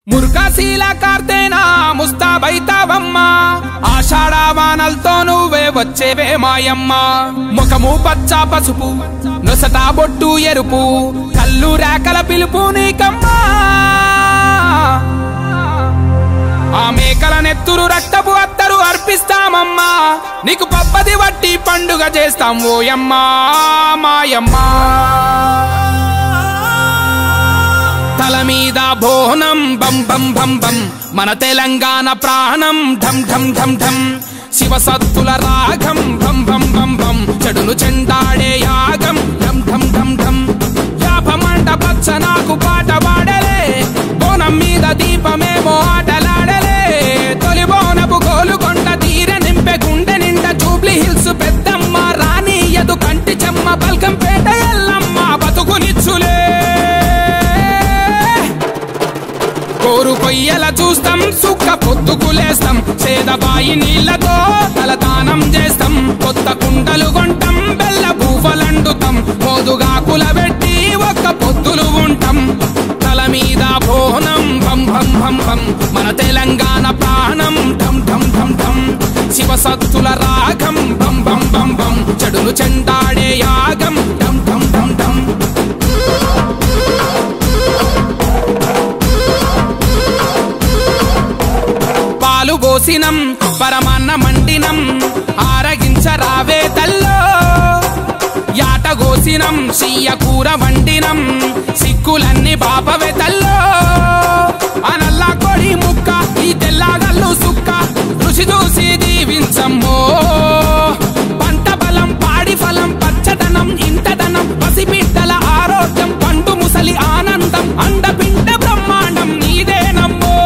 మురుకాశీల కార్తేనా ముస్తాబైతావమ్మా ఆషాఢవానలతో నువ్వే వచ్చేవే మాయమ్మ ముఖము పచ్చ పసుపు నొసట బొట్టు ఎరుపు కళ్ళు రేకల పిలుపు నీకమ్మా ఆ మేకల నెత్తురు రక్తపు అత్తరు అర్పిస్తామమ్మా నీకు పబ్బది వట్టి పండుగ చేస్తాం ఓయమ్మా మాయమ్మా తల మీద బోనం బం బం బం బం మన తెలంగాణ ప్రాణం ఢం ఢం ఢం ఢం శివ సత్తుల రాగం భం భం భం భం చెడును చెండాడే యాగం ఢం ఢం ఢం ఢం యాభమంట పచ్చ నాకు పాట పాడలే బోనం మీద దీపమేమో ఆటలాడలే తొలి బోనపు గోలుకొండ తీర నింపె గుండె నిండా జూబ్లీ హిల్స్ పెద్దమ్మ రాణి ఎదు కంటి చెమ్మ బల్కంపేట ఎల్లమ్మ బతుకునిచ్చులే కోరు కొయ్యల చూస్తాం సుక్క పొత్తుకులేస్తాం సేదబాయి నీళ్లతో తలదానం చేస్తాం కొత్త కుండలు కొంటాం బెల్ల పూవలండుతాం మోదుగాకుల పెట్టి ఒక్క పొత్తులు ఉంటాం తల మీద బోనం భం భం భం భం మన తెలంగాణ ప్రాణం ఢం ఢం ఢం ఢం శివ సత్తుల రాగం భం భం భం భం చెడును చెండాడే యాగం ఢం ఢం ఢం ఢం పాలు పోసినం పరమాన్న మండినం ఆరగించరావే తల్లో యాట గోసినం సీయ కూర వండినం సిక్కులన్నీ బాపవే తల్లో అనల్లా కొడి ముక్క ఈ తెల్లగల్లు సుక్క రుచి చూసి దీవించమ్మో పంట బలం పాడి ఫలం పచ్చదనం ఇంటదనం పసిబిడ్డల ఆరోగ్యం పండు ముసలి ఆనందం అండపిండ బ్రహ్మాండం నీదేనమ్మో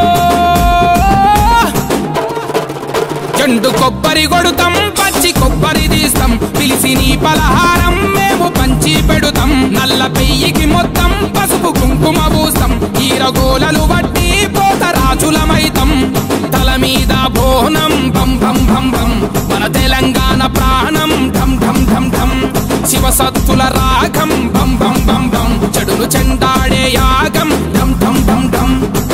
చెండు కొబ్బరి కొడుతాం పచ్చి కొబ్బరి తీస్తాం పిలిసి నీ పలహారం మేము పంచి పెడుతాం నల్ల పెయ్యికి మొత్తం పసుపు కుంకుమ పూస్తాం ఈరగోలలు బట్టి పోత రాజులమైతం తల మీద బోనం భం భం భం భం మన తెలంగాణ ప్రాణం ఢం ఢం ఢం ఢం శివ సత్తుల రాగం భం భం భం భం చెడును చెండాడే యాగం ఢం ఢం ఢం ఢం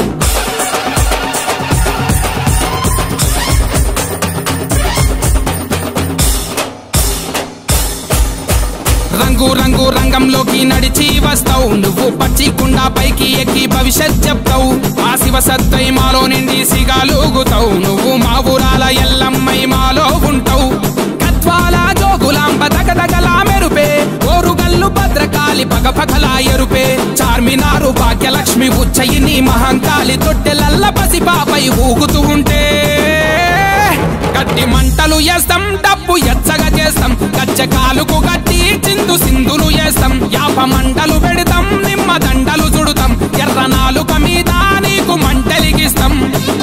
రంగు రంగు రంగంలోకి నడిచి వస్తావు నువ్వు పచ్చి కుండ పైకి ఎక్కి భవిష్యత్ చెప్తావు ఆ శివ సత్తై మాలో నిండి సిగాలుగుతావు నువ్వు మా ఊరాల ఎల్లమ్మై మాలో ఉంటావు కత్వాల జోగులాంబ దగదగలా మెరుపే ఓరుగల్లు భద్రకాళి పగ పగలా ఎరుపే చార్మినారు భాగ్యలక్ష్మి ఉచ్చయిని మహంకాళి తొట్టెలల్ల పసిపాపై ఊగుతూ ఉంటే గట్టి మంటలు వేస్తాం డబ్బు ఎచ్చగా చేస్తాం గచ్చ కాలుకు గట్టి చిందు సింధులు వేస్తాం యాప మంటలు పెడతాం నిమ్మ దండలు చుడుతాం ఎర్ర నాలుక మీద నీకు మంటలిగిస్తాం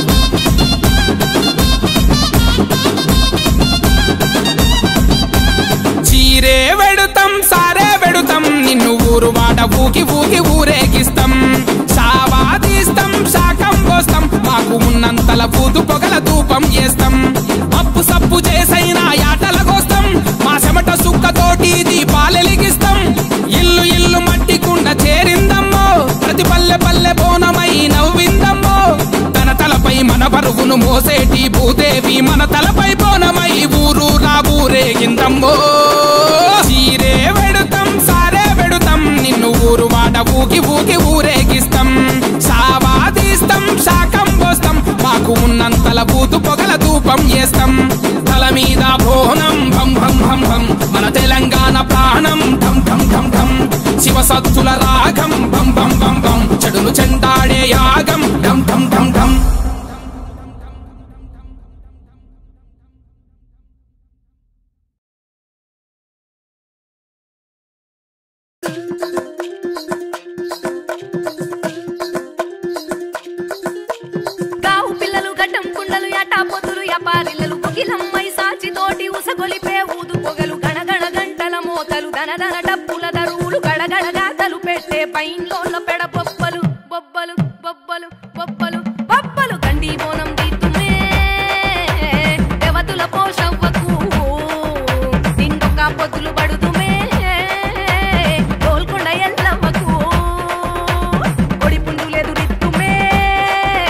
చీరే వెడుతాం సారే వెడుతాం నిన్ను ఊరు వాడ ఊకి ఊకి ఊరేగిస్తాం సావా తీస్తాం శాకం పోస్తాం మాకు ఉన్నంతల పూదు పొగల ధూపం చేస్తాం అప్పు సప్పు చేసైనా యాటల కోస్తాం మా చెమట సుక్కతోటి దీపాలెలిగిస్తాం ఇల్లు ఇల్లు మట్టి కుండ చేరిందమ్మో ప్రతి పల్లె పల్లె బోనమై నవ్విందమ్మో తన తలపై మన బరువును మోసేటి భూదేవి మన తలపై బోనమై ఊరు రా ఊరేగిందమ్మో చీరే వెడుతాం సారే వెడుతాం నిన్ను ఊరు వాడ ఊకి ఊకి ఊరేగిస్తాం సావా తీస్తాం శాకం పోస్తాం మాకు ఉన్నంతల బూతు పొగల ధూపం చేస్తాం తల మీద బోనం భం భం భం భం మన తెలంగాణ ప్రాణం ఢం ఢం ఢం ఢం శివ సత్తుల రాగం భం భం భం భం చెడును చెండాడే యాగం ఢం ఢం ఢం ఢం గావు పిల్లలు గడ్డం కుండలు యటాపోతులు యపారిల్లలు బొగిలమ్మై సాచి తోటి ఉసగొలిపే ఊదు పొగలు గణగణ గంటల మోతలు దనదన డప్పుల దరువులు గడగడ గాతలు పెట్టే పైన్లోన పెడ బొబ్బలు బొబ్బలు బొబ్బలు బొబ్బలు బొబ్బలు గండి బోనం దీతుమే దేవతుల పోషవ్వకు నిండొక పొద్దులు పడుతుమే గోల్కొండ ఎల్లమ్మకు ఒడి పుండులెదురిత్తుమే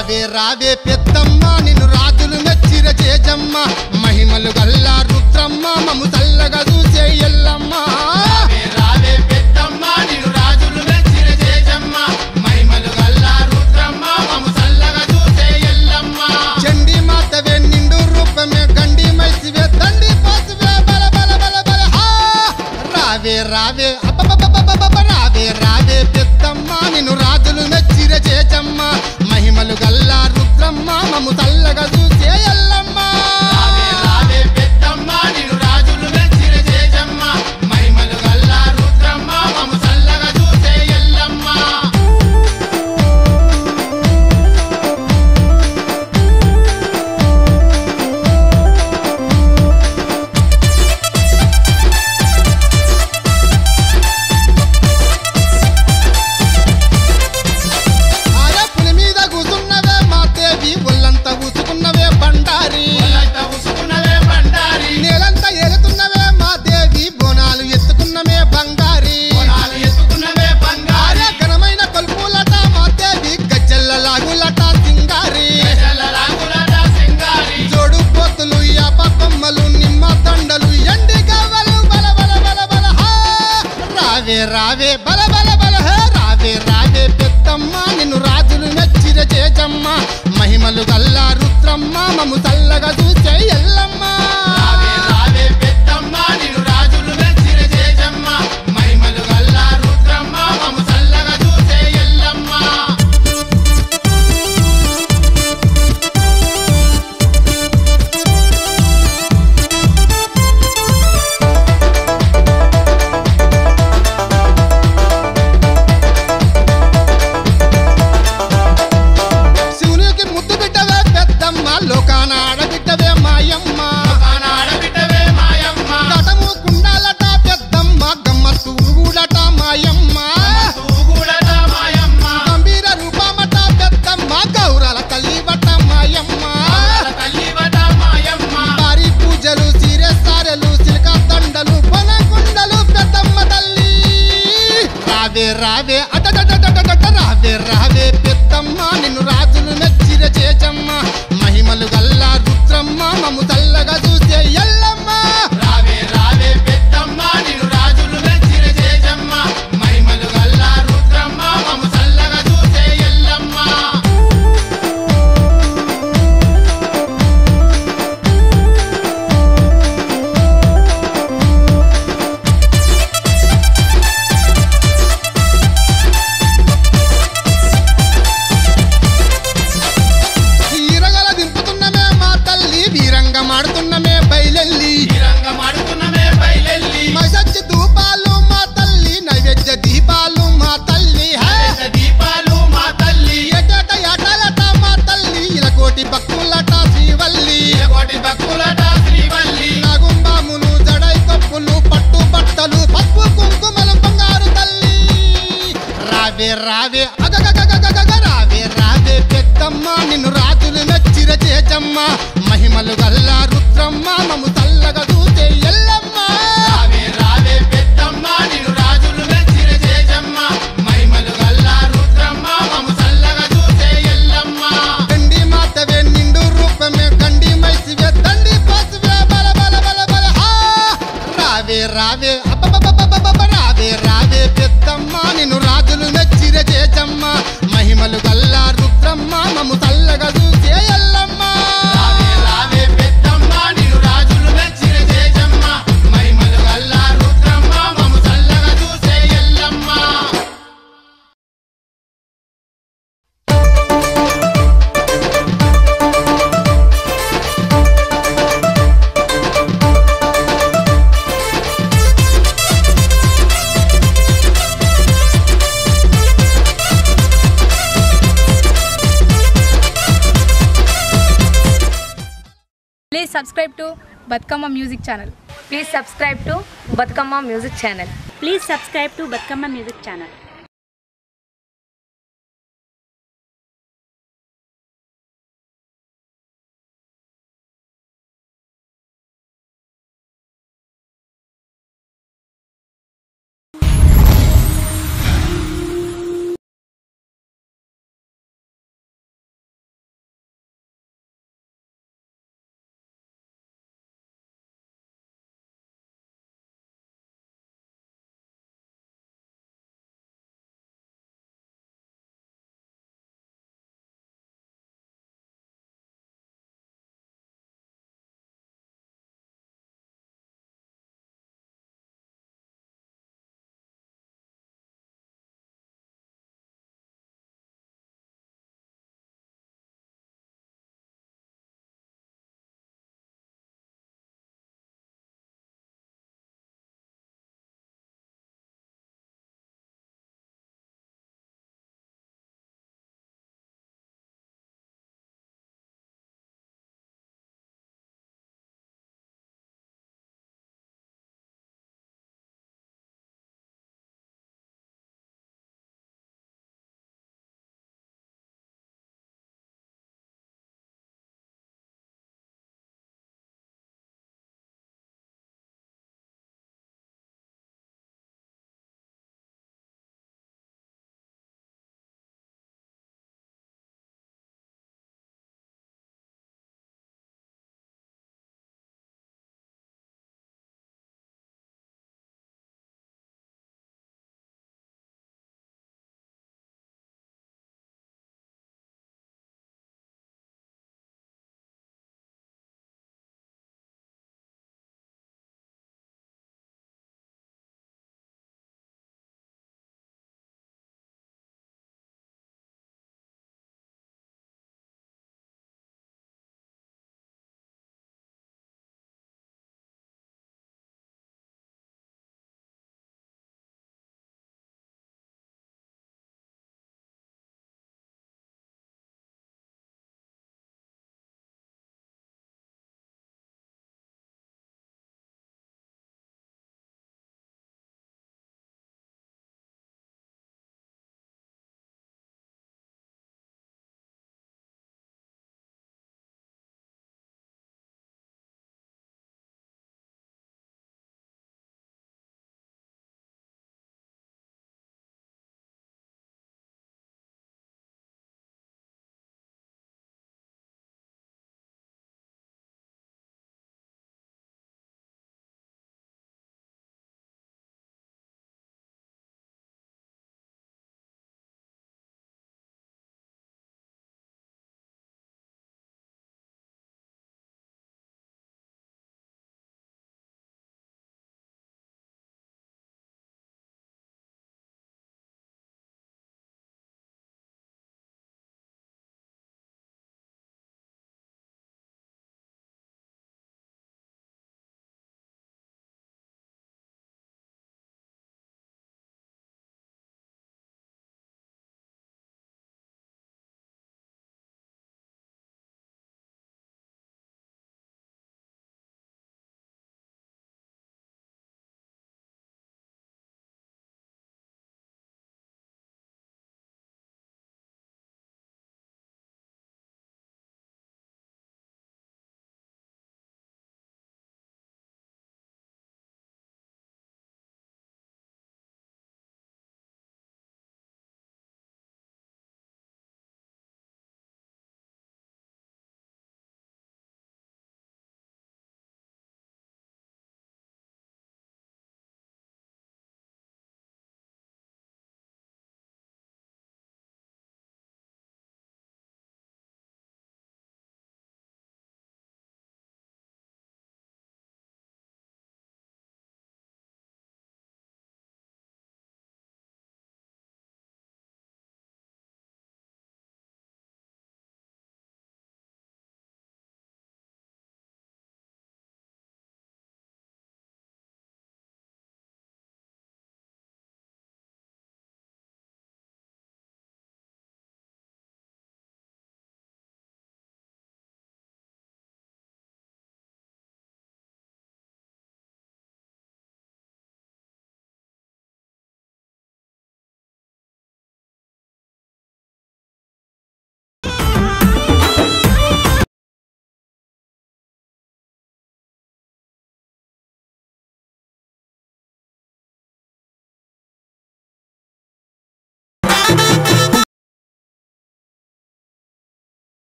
రావే రావే పెద్దమ్మ నిన్ను రాజులు మెచ్చిర చేజమ్మ మహిమలు గల్లా రుద్రమ్మ మము చల్లగా చూసే ఎల్లమ్మ రావే పెద్దమ్మ నిన్ను రాజులు మెచ్చిన చేజమ్మ మహిమలు గల్లా రుద్రమ్మ మము చల్లగా చూసే ఎల్లమ్మ చండి మాతవే నిండు రూపమే గండి మైసివే దండి పాసువే బల బల బల బల హా రావే రావే అబ్బబ్బబ్బబ్బబ్బబ్బ రావే రావే పెద్దమ్మ నిన్ను రాజులు మెచ్చిర చేజమ్మ మహిమలు గల్లా రుద్రమ్మ మము చల్లగా చూసే ఎల్లమ్మ రావే రావే పెద్దమ్మ నిన్ను రాజులు మెచ్చిన చేజమ్మ మహిమలు గల్లా రుద్రమ్మ మము చల్లగా చూసే ఎల్లమ్మ ఆయా పులి మీద కూసున్నవే మా దేవి ఒళ్ళంతా ఊసుకున్నవే బండారి ఒళ్ళంత ఉసుకున్నవే బండారి నేలంతా ఏలుతున్నవే మా దేవి బోనాలు ఎత్తుకున్నమే బంగారి పొలాలు ఎత్తుకున్నవే బంగారి ఆర్య ఘనమైన కొల్పులట మా దేవి గజ్జల్ల లాగులట సింగారి చల్లలాగులట సింగారి జోడు పోతులు యాప కొమ్మలు నిమ్మ దండలు ఎండి గవ్వలు బల బల బల బల హా రావే రావే బల బల బల హే రావే రావే పెద్దమ్మ నిన్ను రాజులు మెచ్చిర చేజమ్మ మహిమలు గల్లా రుద్రమ్మ మము చల్లగా చూసే ఎల్లమ్మ రావే రావే పెద్దమ్మ నిన్ను రాజులు మెచ్చిన చేజమ్మ మహిమలు గల్లా రుద్రమ్మ మము చల్లగా చూసే ఎల్లమ్మ శివునికి ముద్దు బిడ్డవే పెద్దమ్మ లోకాన ఆడబిడ్డవే మాయమ్మ ఆడబిడ్డవే మాయమ్మ కటము కుండాలట పెద్దమ్మ గమ్మత్తు ఊగుడట మాయమ్మ తూగుడట మాయమ్మ గంభీర రూపమట పెద్దమ్మ గౌరల తల్లి బట్ట మాయమ్మ తల్లివట మాయమ్మ భారీ పూజలు సీరె సారెలు సిల్క దండలు పొనకుండలు పెద్దమ్మ తల్లి రావే రావే అటటటటటట రావే రావే పెద్దమ్మ నిన్ను రాజులు మెచ్చిర చేచమ్మ మహిమలు గల్లా రుద్రమ్మ మము చల్లగా చూసే ఎల్లమ్మ రావే రావే పెద్దమ్మ నిన్ను రాజులు మెచ్చిన చేజమ్మ మహిమలు గల్లా రుద్రమ్మ మము చల్లగా చూసే ఎల్లమ్మ ఈరగల దింపుతున్నమే మా తల్లి వీరంగం ఆడుతున్నమే బయలెల్లి వీరంగం ఆడుతున్నమే బయలెల్లి మసచ్చి ధూపాలు మా తల్లి నైవేద్య దీపాలు మా తల్లి హే పెద్ద దీపాలు మా తల్లి ఏటేట ఏటాలట మా తల్లి ఇలకోటి భక్తులట శ్రీవల్లి కోటి భక్తులట శ్రీవల్లి నాగుంబాములు జడై కప్పులు పట్టు బట్టలు పసుపు కుంకుమలు బంగారు తల్లి రావే రావే అగగగగగగగ రావే రావే పెద్దమ్మ నిన్ను రాజులు మెచ్చిర చేచమ్మ మహిమలు గల్లా రుద్రమ్మ మము చల్లగా చూసే ఎల్లమ్మ రావే రావే పెద్దమ్మ నిన్ను రాజులు మెచ్చిన చేజమ్మ మహిమలు గల్లా రుద్రమ్మ మము చల్లగా చూసే ఎల్లమ్మ గండి మాతవే నిండు రూపమే గండి మైసివే దండి పాసువే బల బల బల బల హా రావే రావే అబ్బబ్బబ్బబ్బబ్బబ్బ రావే రావే పెద్దమ్మ నిన్ను రాజులు మెచ్చిర చేచమ్మ మహిమలు గల్లా రుద్రమ్మ మము చల్లగా చూసే ఎల్లమ్మ రావే రావే పెద్దమ్మ నిన్ను రాజులు మెచ్చిన చేజమ్మ మహిమలు గల్లా రుద్రమ్మ మము చల్లగా చూసే Yellamma Please subscribe to Batkama Music channel. Please subscribe to Bathukamma music channel Please subscribe to Batkama Music channel.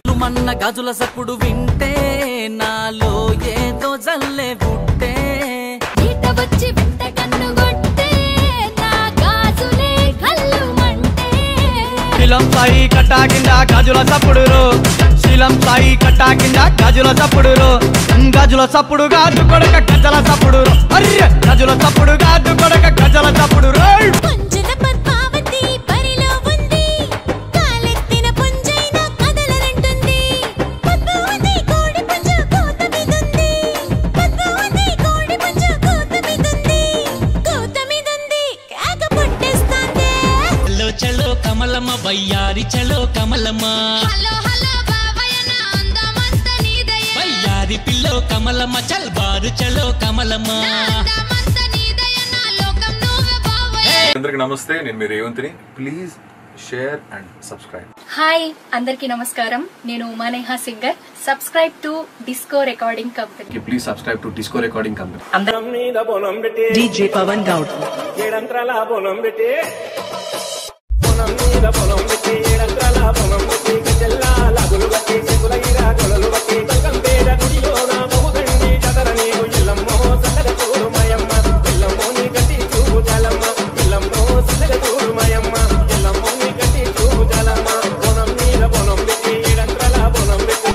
మన్న గాజుల సప్పుడు వింటే నాలో ఏదో జల్లే పుట్టే ఈట వచ్చి వెంట కన్ను కొట్టే నా గాజులే కళ్ళు మంటే శీలం సాయి కట్టా కింద గాజుల సప్పుడు శీలం సాయి కట్టా కింద గాజుల సప్పుడు గాజుల సప్పుడు గాజు కొడక గజల సప్పుడు అర్రె గజుల సప్పుడు గాజు కొడక గజల సప్పుడు రోయ్ పుంజన పద్మావతి పరిలో ఉంది కాలెత్తిన పుంజైన కదలనంటుంది పద్మావతి కోడి పుంజ కోత మీదుంది పద్మావతి కోడి పుంజ కోత మీదుంది కోత మీదుంది కేక పుట్టేస్తాందే చలో చలో కమలమ్మ వయ్యారి చలో కమలమ్మ హలో హలో బాబాయ్ నా అందమంతా నీదయే వయ్యారి పిల్లో కమలమ్మ చల్ బారు చలో కమలమ్మ అందమంతా నీదయే నా లోకం నువ్వే బాబాయ్ అందరికి నమస్తే నేను మీ రేవంత్ని please share and subscribe hi అందరికీ నమస్కారం నేను Umaneha singer subscribe to disco recording company please subscribe to disco recording company DJ Pavan Goud ఏడంత్రాల పొలం పెట్టి పొలం మీద పొలం పెట్టి ఏడంత్రాల పొలం పెట్టి గజల్లా లాగులు బట్టి చెకుల ఈరా కొలలు బట్టి బల్కం పేద గుడిలో నా బహుదండి చదర నీకు ఇల్లమ్మో సకల చూడు మయమ్మ ఇల్లమ్మో నీ గట్టి చూపు జాలమ్మ ఇల్లమ్మో సకల చూడు మయమ్మ ఇల్లమ్మో నీ గట్టి చూపు జాలమ్మ పొలం మీద పొలం పెట్టి ఏడంత్రాల పొలం పెట్టి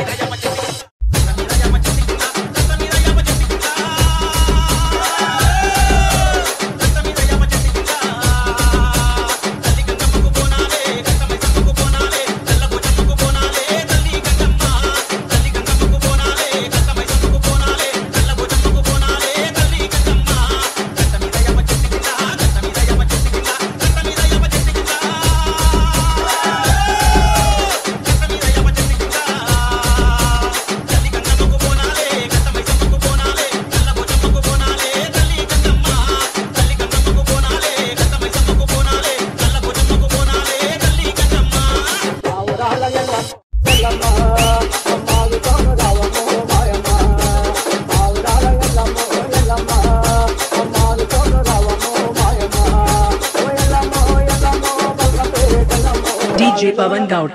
డీజే పవన్ గౌడ్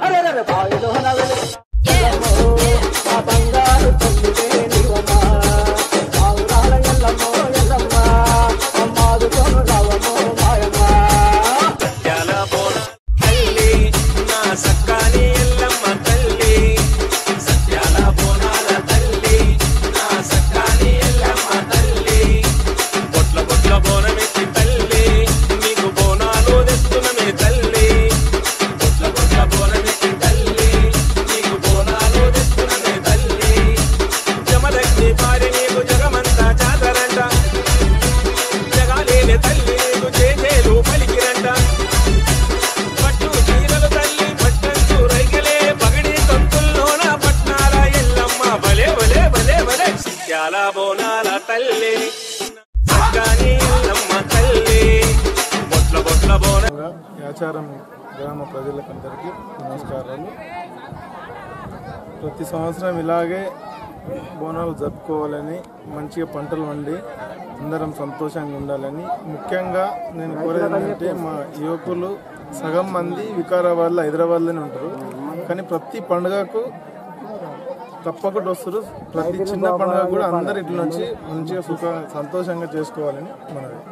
సత్యాల బోన తల్లి నా సక్కాని ఎల్లమ్మ తల్లి సత్యాల బోనాల తల్లి నా సక్కాని ఎల్లమ్మ తల్లి బొట్ల బొట్ల బోనమెత్తి తల్లి నీకు బోనాలు తెస్తున్నమే తల్లి బొట్ల బొట్ల బోనమెత్తి తల్లి నీకు బోనాలు తెస్తున్నమే తల్లి జమదగ్ని పారి నీకు జగమంతా జాతరంట జగాలేని తల్లి నీకు చేసేలు పలికిరంట పట్టు చీరలు తల్లి పట్టంచు రైకలే పగడి తంతుల్లోన పట్నాల ఎల్లమ్మ భలే భలే భలే భలే సిత్యాల బోనాల తల్లి సక్కాని ఎల్లమ్మ తల్లి బొట్ల బొట్ల బోన యాచారం గ్రామ ప్రజలకందరికీ నమస్కారాలు ప్రతి సంవత్సరం ఇలాగే బోనాలు జరుపుకోవాలని మంచిగా పంటలు వండి అందరం సంతోషంగా ఉండాలని ముఖ్యంగా నేను కోరేది ఏంటంటే మా యువకులు సగం మంది వికారాబాద్లో హైదరాబాద్లోనే ఉంటారు కానీ ప్రతి పండుగకు తప్పకుండా వస్తారు ప్రతి చిన్న పండుగ కూడా అందరు ఇట్ల నుంచి మంచిగా సుఖ సంతోషంగా చేసుకోవాలని మనది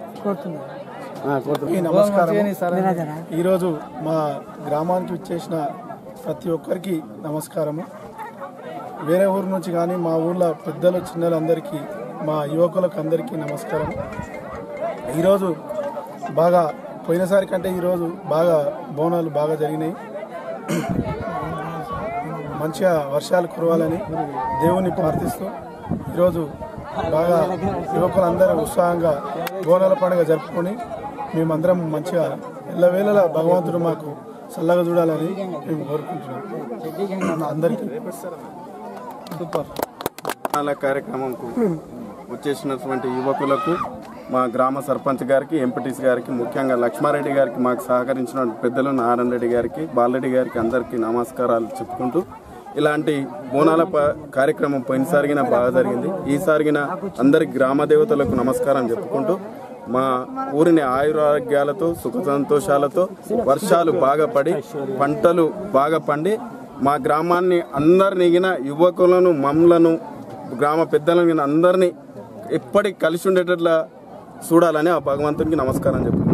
ఈ నమస్కారం ఈరోజు మా గ్రామానికి వచ్చేసిన ప్రతి ఒక్కరికి నమస్కారము వేరే ఊరు నుంచి కానీ మా ఊర్లో పెద్దలు చిన్నలందరికీ మా యువకులకు అందరికీ నమస్కారం ఈరోజు బాగా పోయినసారి కంటే ఈరోజు బాగా బోనాలు బాగా జరిగినాయి మంచిగా వర్షాలు కురవాలని దేవుని ప్రార్థిస్తూ ఈరోజు బాగా యువకులందరూ ఉత్సాహంగా బోనాల పండుగ జరుపుకొని మేమందరం మంచిగా ఎల్లవేళలా భగవంతుడు మాకు చల్లగా చూడాలని మేము కోరుకుంటున్నాం అందరికీ సూపర్ చాలా కార్యక్రమంకు వచ్చేసినటువంటి యువకులకు మా గ్రామ సర్పంచ్ గారికి ఎంపీటీసీ గారికి ముఖ్యంగా లక్ష్మారెడ్డి గారికి మాకు సహకరించిన పెద్దలు నారాయణ రెడ్డి గారికి బాలరెడ్డి గారికి అందరికీ నమస్కారాలు చెప్పుకుంటూ ఇలాంటి బోనాల ప- కార్యక్రమం పోయినసారిగిన బాగా జరిగింది ఈసారిగిన అందరి గ్రామ దేవతలకు నమస్కారం చెప్పుకుంటూ మా ఊరిని ఆయురారోగ్యాలతో సుఖ సంతోషాలతో వర్షాలు బాగా పడి పంటలు బాగా పండి మా గ్రామాన్ని అందరిని ఎగిన యువకులను మమ్మలను గ్రామ పెద్దలను గిన అందరినీ ఎప్పటికి కలిసి ఉండేటట్లా చూడాలని ఆ భగవంతునికి నమస్కారం చెప్పుకుంటున్నాను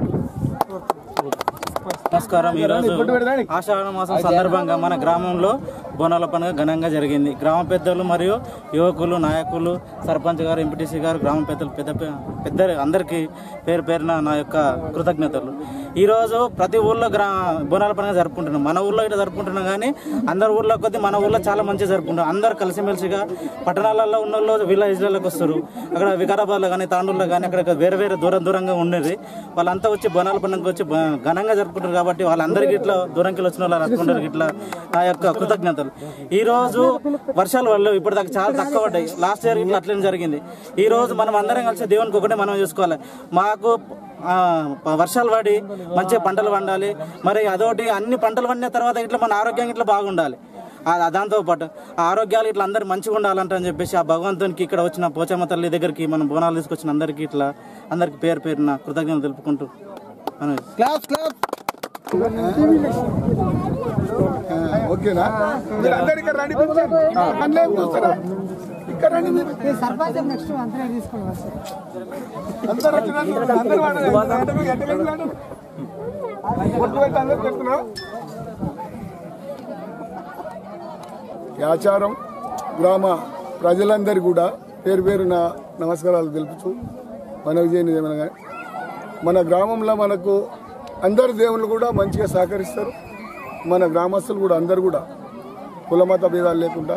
నమస్కారం ఈరోజు ఆషాఢ మాసం సందర్భంగా మన గ్రామంలో బోనాల పండుగ ఘనంగా జరిగింది గ్రామ పెద్దలు మరియు యువకులు నాయకులు సర్పంచ్ గారు ఎంపీటీసీ గారు గ్రామ పెద్దలు పెద్ద పెద్ద అందరికీ పేరు పేరున నా యొక్క కృతజ్ఞతలు ఈరోజు ప్రతి ఊర్లో గ్రా బోనాల పండుగ జరుపుకుంటున్నాం మన ఊర్లో ఇట్లా జరుపుకుంటున్నాం కానీ అందరి ఊర్లో కొద్ది మన ఊర్లో చాలా మంచిగా జరుపుకుంటాం అందరు కలిసిమెలిసిగా పట్టణాలలో ఉన్న వాళ్ళు విలేజ్లకు వస్తారు అక్కడ వికారాబాద్లో కానీ తాండూరులో కానీ అక్కడ వేరే వేరే దూరం దూరంగా ఉండేది వాళ్ళంతా వచ్చి బోనాల పండుగ వచ్చి బ- ఘనంగా జరుపుకుంటారు కాబట్టి వాళ్ళందరికీ ఇట్లా దూరంకి వచ్చిన వాళ్ళు రత్కుంటారు ఇట్లా నా యొక్క కృతజ్ఞతలు ఈ రోజు వర్షాలు వల్ల ఇప్పటిదాకా చాలా తక్కువ పడ్డాయి లాస్ట్ ఇయర్ ఇట్లా అట్లనే జరిగింది ఈ రోజు మనం అందరం కలిసి దేవునికి ఒకటే మనం చూసుకోవాలి మాకు ఆ, ప- వర్షాలు పడి మంచిగా పంటలు పండాలి మరి అదొకటి అన్ని పంటలు పండిన తర్వాత ఇట్లా మన ఆరోగ్యం ఇట్లా బాగుండాలి ఆ- దాంతో పాటు ఆ ఆరోగ్యాలు ఇట్లా అందరు మంచిగా ఉండాలంట అని చెప్పేసి ఆ భగవంతునికి ఇక్కడ వచ్చిన పోచమ్మ తల్లి దగ్గరికి మనం బోనాలు తీసుకొచ్చిన అందరికీ ఇట్లా అందరికి పేరు పేరున కృతజ్ఞతలు తెలుపుకుంటూ మనం ఓకేనా మీరు అందరు ఇక్కడ రండి అందులో ఏం చూస్తారా ఇక్కడ రండి మీరు సర్పంచ్ నెక్స్ట్ అంతనే తీసుకోవాలి అందరూ వచ్చినారు. అందరూ వాడండి. అందరూ ఎట్ట వెళ్ళారు? బొట్టు పెట్టి అందరూ పెడుతున్నాం ఈ ఆచారం గ్రామ ప్రజలందరి కూడా పేరు పేరున నమస్కారాలు తెలుపుతూ మనవి చేయని ఏమనగా మన గ్రామంలో మనకు అందరు దేవుళ్ళు కూడా మంచిగా సహకరిస్తారు మన గ్రామస్తులు కూడా అందరు కూడా కులమత భేదాలు లేకుండా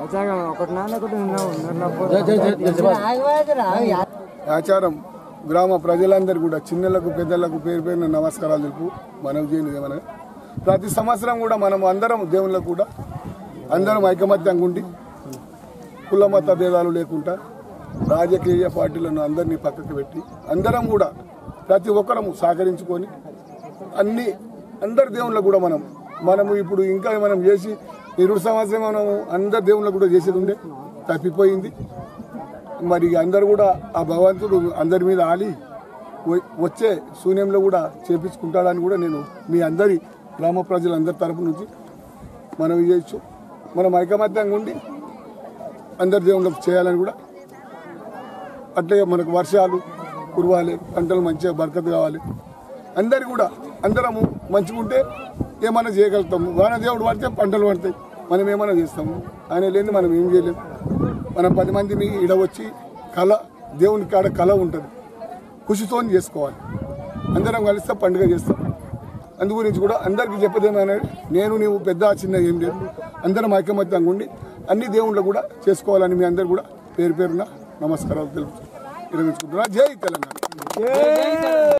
ఆచారం గ్రామ ప్రజలందరూ కూడా చిన్నలకు పెద్దలకు పేరు పేరున నమస్కారాలు తెలుపు మనవి చేయని ఏమనగా ప్రతి సంవత్సరం కూడా మనం అందరం దేవుళ్ళకు కూడా అందరం ఐకమత్యంగా ఉండి కులమత భేదాలు లేకుండా రాజకీయ పార్టీలను అందరినీ పక్కకు పెట్టి అందరం కూడా ప్రతి ఒక్కరము సహకరించుకొని అన్ని అందరి దేవుళ్ళకు కూడా మనం మనము ఇప్పుడు ఇంకా మనం చేసి ఇరుడు సంవత్సరం మనం అందరి దేవుళ్ళకు కూడా చేసేది ఉండే తప్పిపోయింది మరి అందరు కూడా ఆ భగవంతుడు అందరి మీద ఆలి వ- వచ్చే శూన్యంలో కూడా చేపించుకుంటాడని కూడా నేను మీ అందరి గ్రామ ప్రజలందరి తరపు నుంచి మనం చేయొచ్చు మనం ఐకమత్యంగా ఉండి అందరి దేవుళ్ళకు చేయాలని కూడా అట్లే మనకు వర్షాలు కురవాలి పంటలు మంచిగా బరకత్ కావాలి అందరు కూడా అందరము మంచిగా ఉంటే ఏమైనా చేయగలుగుతాము వాన దేవుడు పడితే పంటలు పడతాయి మనం ఏమైనా చేస్తాము ఆయన లేని మనం ఏం చేయలేము మనం పది మందిని ఇడ వచ్చి కళ దేవుని కాడ కళ ఉంటుంది ఖుషితో చేసుకోవాలి అందరం కలిస్తే పండుగ చేస్తాం అందు గురించి కూడా అందరికీ చెప్పదేమైనా నేను నీవు పెద్ద చిన్న ఏం లేదు అందరం ఐకమత్యంగా ఉండి అన్ని దేవుళ్ళు కూడా చేసుకోవాలని మీ అందరు కూడా పేరు పేరున నమస్కారాలు తెలుపు విరమించుకుంటున్నా జై తెలంగాణ